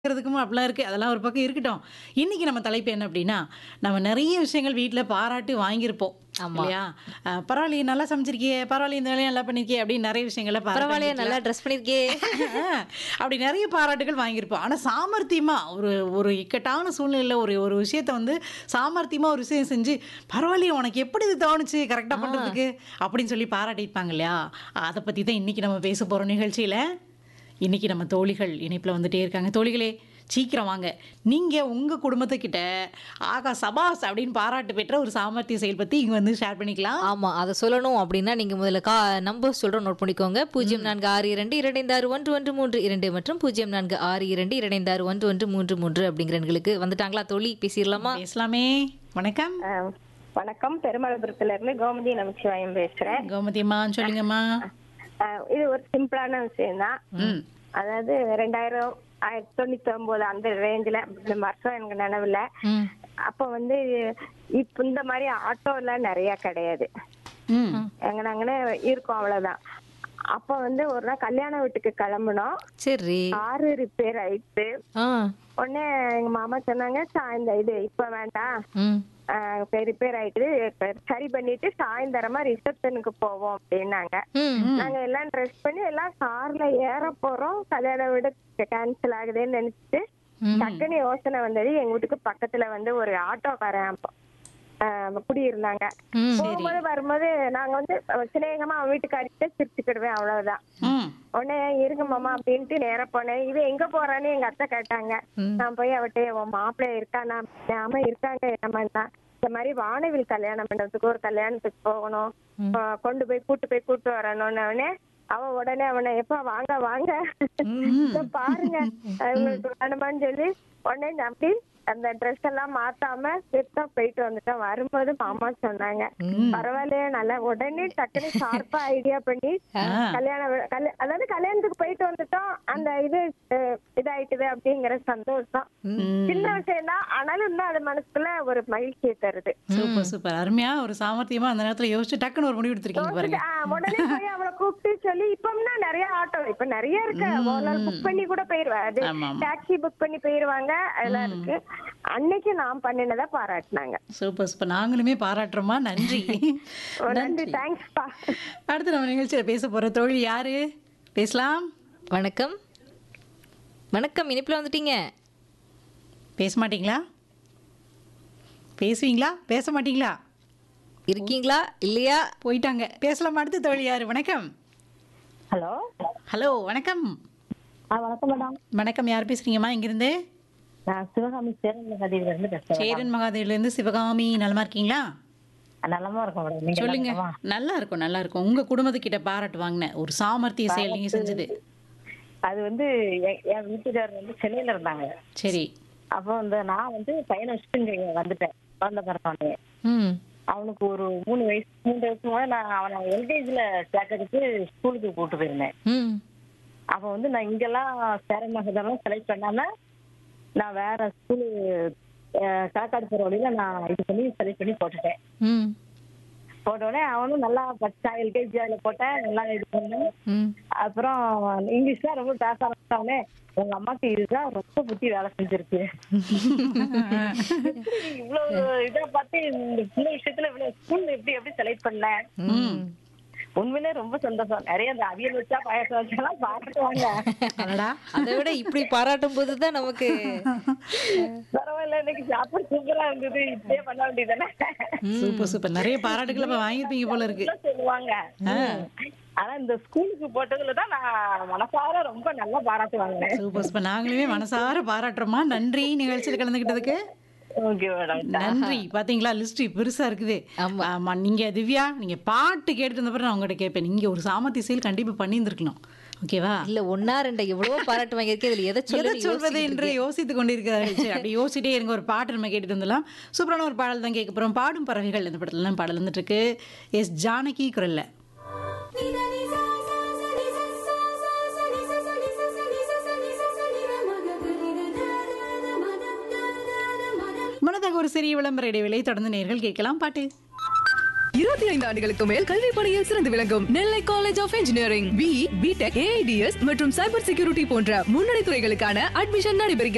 இருக்கிறதுக்கும் அப்படிலாம் இருக்கு. அதெல்லாம் ஒரு பக்கம் இருக்கட்டும். இன்னைக்கு நம்ம தலைப்பு என்ன அப்படின்னா, நம்ம நெறைய விஷயங்கள் வீட்ல பாராட்டு வாங்கியிருப்போம். ஆமா. இல்லையா? அ பரவாயில்லையே நல்லா சமைச்சிருக்கியே, பரவாயில்லையே இந்த வேலையும் நல்லா பண்ணியிருக்கியே அப்படின்னு நெறைய விஷயங்கள பாராட்டு பரவாயில்லையே நல்லா வாங்கிக்கலாம். ட்ரெஸ் பண்ணியிருக்கியே. அப்படி நெறைய பாராட்டுகள் வாங்கியிருப்போம். ஆனா சாமர்த்தியமா ஒரு ஒரு இக்கட்டான சூழ்நிலையில ஒரு ஒரு விஷயத்த வந்து சாமர்த்தியமா ஒரு விஷயம் செஞ்சு, "பரவாயில்லையே உனக்கு எப்படி இது தோணுச்சு கரெக்ட்டா ஆ. பண்றதுக்கு?" அப்படின்னு சொல்லி பாராட்டியிருப்பாங்க இல்லையா? அத பத்தி தான் இன்னைக்கு நம்ம பேச போறோம் நிகழ்ச்சியில. இன்னைக்கு நம்ம தோழிகள் இணைப்புல வந்துட்டே இருக்காங்க. தோழிகளே சீக்கிரம் வாங்க. நீங்க உங்க குடும்பத்துக்கிட்ட, "ஆகா சபாஸ்!" அப்படின்னு பாராட்டு பெற்ற ஒரு சாமர்த்திய செயல் பத்தி இங்க வந்து ஷேர் பண்ணிக்கலாம். ஆமா. அத சொல்லணும் அப்படின்னா, நீங்க முதல்ல கா நம்பர் சொல்றோம் நோட் பண்ணிக்கோங்க. 0462221132 மற்றும் 0462221133 அப்படிங்கிற எண்களுக்கு வந்துட்டாங்களா தோழி? பேசிரலாமா? பேசலாமே. வணக்கம். ஆ, வணக்கம் பெருமளபுரத்துல இருந்து கோமதி நமச்சிவாயம் பேசுறேன் கோமதி அம்மா சொல்லுங்கம்மா. ஆ, இது ஒரு சிம்பிளான விஷயம் தான் ம். அதாவது ரெண்டாயிரம் ஆயிரத்தி தொண்ணூத்தி ஒன்பது அந்த ரேஞ்சில இந்த வருஷம் எனக்கு நினைவுல ம். அப்ப வந்து இப்ப இந்த மாதிரி ஆட்டோ எல்லாம் நிறைய கிடையாது ம். எங்க நாங்கன்னு இருக்கோம் அவ்வளவுதான் அப்ப வந்து ஒரு நாள் கல்யாண வீட்டுக்கு கிளம்புனோம் சரி. காரு ரிப்பேர் ஆயிடுச்சு ஆ. உடனே எங்க மாமா சொன்னாங்க "சா- இந்த இது இப்ப வேண்டாம் ம். ரிப்பேர் ஆயிட்டு இப்ப சரி பண்ணிட்டு சாயந்தரமா ரிசப்ஷனுக்கு போவோம் அப்படின்னாங்க ம். நாங்க எல்லாம் ட்ரெஸ் பண்ணி எல்லாம் கார்ல ஏற போறோம் கல்யாண வீடு கேன்சல் ஆகுதுன்னு நினைச்சிட்டு ம். டக்குன்னு யோசனை வந்தது எங்க வீட்டுக்கு பக்கத்துல வந்து ஒரு ஆட்டோக்காரன் அப்ப, ஆஹ், குடியிருந்தாங்க ம். போகும்போது வரும்போது நாங்க வந்து சிநேகமா அவன் வீட்டுக்காரிட்ட சிரிச்சுக்கிடுவேன் அவ்வளவுதான் ம். உடனே இருங்க மாமா அப்படின்ட்டு நேரா போனேன் இது எங்க போறான்னு எங்க அத்தை கேட்டாங்க ம். நான் போய் அவட்ட உன் மாப்பிள்ளை இருக்கானா ஆமா இருக்காங்க என்னமான்னா இந்த மாதிரி வானவில் கல்யாணம் பண்றதுக்கு ஒரு கல்யாணத்துக்கு போகணும் ஆஹ் கொண்டு போய் கூட்டு போய் கூட்டு வரணும்னு உடனே அவ உடனே அவனை எப்ப வாங்க வாங்க இதோ பாருங்க அஹ் உங்களுக்கு வேணுமான்னு சொல்லி உடனே நான் அப்படி அந்த ட்ரெஸ் எல்லாம் மாத்தாம சிரித்தா போயிட்டு வந்துட்டோம் வரும்போது மாமா சொன்னாங்க பரவாயில்லையே நல்லா உடனே டக்குனு ஷார்ப்பா ஐடியா பண்ணி ஆ. கல்யாணம் வி- கல்யா- அதாவது கல்யாணத்துக்கு போயிட்டு வந்துட்டோம் அந்த இது அஹ், இதாயிட்டுது அப்படிங்கிற சந்தோஷம் சின்ன விஷயம் தான் ஆனாலும் இன்னும் அது மனசுக்குள்ள ஒரு மகிழ்ச்சியை தருது சூப்பர் சூப்பர் அருமையா ஒரு சாமர்த்தியமா அந்த நேரத்துல யோசிச்சு டக்குன்னு ஒரு முடிவு எடுத்திருக்கீங்க பாருங்க ஆ, உடனே போய் அவளை கூப்பிட்டு சொல்லி இப்பம்னா நிறைய ஆட்டோ இப்ப நிறைய இருக்கு ஒரு நாள் புக் பண்ணி கூட போயிருவா அது ஆமா, ஆமா. டாக்ஸி புக் பண்ணி போயிருவாங்க அதெல்லாம் இருக்கு அன்னைக்கு நான் பண்ணினதை பாராட்டினாங்க சூப்பர் சூப்பர் நாங்களுமே பாராட்டுறோமா நன்றி நன்றி தேங்க்ஸ்பா அடுத்து நம்ம நிகழ்ச்சியில பேச போற தோழி யாரு பேசலாம் வணக்கம். வணக்கம். இனிப்புல வந்துட்டீங்க. பேச மாட்டீங்களா பேசுவீங்களா பேச மாட்டீங்களா இருக்கீங்களா? இல்லையா? போயிட்டாங்க பேசலாம் அடுத்து தோழி யாரு வணக்கம் ஹலோ ஹலோ வணக்கம் வணக்கம் மேடம் வணக்கம் யார் பேசுறீங்கம்மா இங்கிருந்து நான் சிவகாமி சேரன் கதையில இருந்து பேசுறேன் சேரன் மகாதேவில இருந்து சிவகாமி நலமா இருக்கீங்களா நலமா இருக்கும் மேடம் நீங்க சொல்லுங்க நல்லா இருக்கும் நல்லா இருக்கும் உங்க குடும்பத்துக்கிட்ட பாராட்டு வாங்கின ஒரு சாமர்த்திய செயல் நீங்க செஞ்சது அது வந்து எ- என் வீட்டுக்காரர் வந்து சென்னையில இருந்தாங்க சரி அப்போ வந்து நான் வந்து பையனை வச்சுட்டு இங்க வந்துட்டேன் குழந்தை பிறந்தோடனே ம். அவனுக்கு ஒரு மூணு வயசு மூணு வயசு போது நான் அவனை எல்கேஜில சேர்க்கறதுக்கு ஸ்கூலுக்கு கூட்டு போயிருந்தேன் ம். அப்போ வந்து நான் இங்கெல்லாம் சேரன் மகதெல்லாம் செலக்ட் பண்ணாம நான் வேற ஸ்கூலு காக்காடு போற வழியில நான் இது பண்ணி செலக்ட் பண்ணி போட்டுட்டேன் ம். போட்ட உடனே அவனும் நல்லா படிச்சான் எல்கேஜி அதில் போட்டேன் நல்லா இது பண்ணேன் ம். அப்புறம் இங்கிலீஷ்லாம் ரொம்ப பேச ஆரம்பிச்சானே உங்க அம்மாக்கு இதுதான் ரொம்ப புத்தி வேலை செஞ்சிருக்கு எப்படி நீ இவ்வளவு இதை பார்த்து இந்த சின்ன விஷயத்துல இவ்வளவு ஸ்கூல் எப்படி எப்படி செலக்ட் பண்ண ம். உண்மையிலே ரொம்ப சந்தோஷம் நிறைய இந்த அவியல் வச்சா பாயசம் வச்சாலாம் பாராட்டுவாங்க அடடா அதை விட இப்படி பாராட்டும் போதுதான் நமக்கு பரவாயில்ல இன்னைக்கு சாப்பாடு சூப்பரா இருந்தது இப்படியே பண்ண வேண்டியதானே சூப்பர் சூப்பர் நிறைய பாராட்டுகளை இப்ப வாங்கியிருப்பீங்க போல இருக்கு சொல்லுவாங்க ஆனா இந்த ஸ்கூலுக்கு போட்டதுல தான் நான் மனசார ரொம்ப நல்லா பாராட்டு வாங்கினேன் சூப்பர் சூப்பர் நாங்களுமே மனசார பாராட்டுறோமா நன்றி நிகழ்ச்சியில் கலந்துக்கிட்டதுக்கு ஓகே மேடம் நன்றி பாத்தீங்களா லிஸ்ட் பெருசா இருக்குது ஆமா. ஆமா நீங்க திவ்யா நீங்க பாட்டு கேட்டுட்டு இருந்த பிறகு நான் உங்ககிட்ட கேட்பேன் நீங்க ஒரு சாமர்த்திய செயல் கண்டிப்பா பண்ணியிருந்திருக்கணும் ஓகேவா இல்ல ஒன்னா ரெண்டா எவ்வளவோ பாராட்டு வாங்கியிருக்கேன் இதுல எதை எதை சொல்லு சொல்வது என்று யோசித்துக் கொண்டிருக்கிறார்கள் சரி அப்படி யோசிச்சிட்டே இருங்க ஒரு பாட்டு நம்ம கேட்டுட்டு வந்துடலாம் சூப்பரான ஒரு பாடல் தான் கேட்க போறோம் பாடும் பறவைகள் இந்த படத்துல தான் பாடல் வந்துட்டு இருக்கு எஸ் ஜானகி குரல்ல முன்னதாக ஒரு சிறிய விளம்பர இடைவேளை தொடர்ந்து நேர்கள் கேட்கலாம் பாட்டு இருபத்தி ஐந்து ஆண்டுகளுக்கு மேல் கல்வி பணியில் சிறந்து விளங்கும் Nellai college of engineering B BTech AIDS மற்றும் சைபர் செக்யூரிட்டி போன்ற முன்னணி துறைகளுக்கான அட்மிஷன் நடைபெறுகிறது